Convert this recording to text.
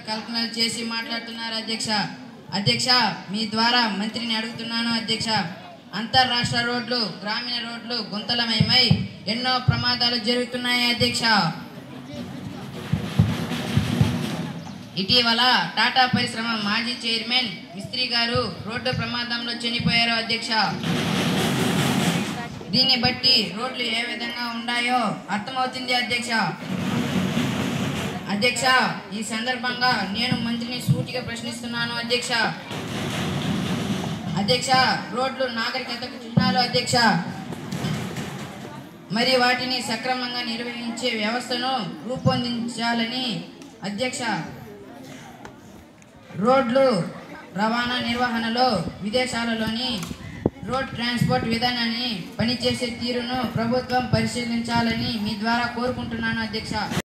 కల్పనలు చేసి మాట్లాడుతున్నారు అధ్యక్ష అధ్యక్ష మీ ద్వారా మంత్రిని అడుగుతున్నాను అధ్యక్ష అంతర్రాష్ట్ర రోడ్లు గ్రామీణ రోడ్లు గుంతలమయమై ఎన్నో ప్రమాదాలు జరుగుతున్నాయి అధ్యక్ష ఇటీవల టాటా పరిశ్రమ మాజీ చైర్మన్ మిస్త్రీ గారు రోడ్డు ప్రమాదంలో చనిపోయారు అధ్యక్ష దీన్ని బట్టి రోడ్లు ఏ విధంగా ఉన్నాయో అర్థమవుతుంది అధ్యక్ష అధ్యక్ష ఈ సందర్భంగా నేను మంత్రిని సూటిగా ప్రశ్నిస్తున్నాను అధ్యక్ష అధ్యక్ష రోడ్లు నాగరికతకు చిహ్నాలు అధ్యక్ష మరి వాటిని సక్రమంగా నిర్వహించే వ్యవస్థను రూపొందించాలని అధ్యక్ష రోడ్లు రవాణా నిర్వహణలో విదేశాలలోని రోడ్ ట్రాన్స్పోర్ట్ విధానాన్ని పనిచేసే తీరును ప్రభుత్వం పరిశీలించాలని మీ ద్వారా కోరుకుంటున్నాను అధ్యక్ష